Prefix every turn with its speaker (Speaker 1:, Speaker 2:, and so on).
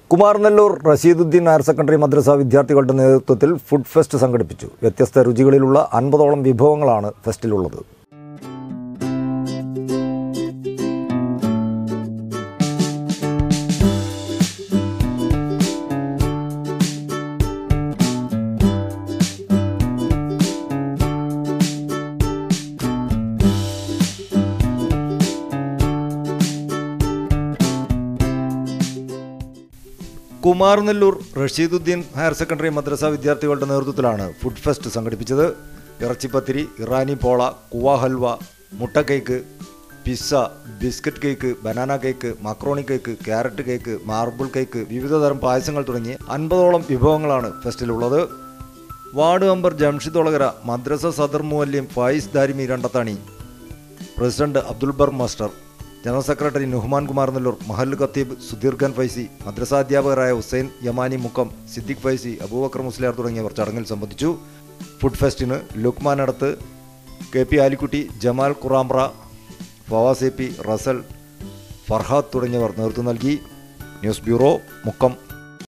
Speaker 1: Kumaranellur Rasheeduddeen higher secondary മദ്രസ വിദ്യാർത്ഥികളുടെ നേതൃത്വത്തിൽ ഫുഡ് ഫെസ്റ്റ് സംഘടിപ്പിച്ചു വ്യത്യസ്ത രുചികളിലുള്ള അൻപതോളം വിഭവങ്ങളാണ് ഫെസ്റ്റിലുള്ളത് കുമാരനെല്ലൂർ റഷീദുദ്ദീൻ ഹയർ സെക്കൻഡറി മദ്രസ വിദ്യാർത്ഥികളുടെ നേതൃത്വത്തിലാണ് ഫുഡ് ഫെസ്റ്റ് സംഘടിപ്പിച്ചത് ഇറച്ചിപ്പത്തിരി ഇറാനി പോള കുവ ഹൽവ മുട്ട cake pizza biscuit cake banana cake macaroni cake carrot cake marble cake വിവിധതരം പായസങ്ങൾ തുടങ്ങി അൻപതോളം വിഭവങ്ങളാണ് ഫെസ്റ്റിലുള്ളത് വാർഡ് മെമ്പർ ജംഷിദ് ഒളകര മദ്രസ സദർ മുവല്യം Fayiz Darimi Randathani president Abdul Bar master general secretary Nuhman Kumaranellur മഹൽ ഖത്തീബ് സുധീർ ഖാൻ ഫൈസി മദ്രസാധ്യാപകരായ ഹുസൈൻ യമാനി മുക്കം സിദ്ദിഖ് ഫൈസി അബൂബക്കർ മുസ്ലിയാർ തുടങ്ങിയവർ ചടങ്ങിൽ സംബന്ധിച്ചു ഫുഡ് ഫെസ്റ്റിന് ലുക്മാൻ അടുത്ത് കെ പി ആലിക്കുട്ടി ജമാൽ ഖുറാംറ ഫവാസ് എ പി റസൽ ഫർഹാദ് തുടങ്ങിയവർ നേതൃത്വം നൽകി ന്യൂസ് ബ്യൂറോ മുക്കം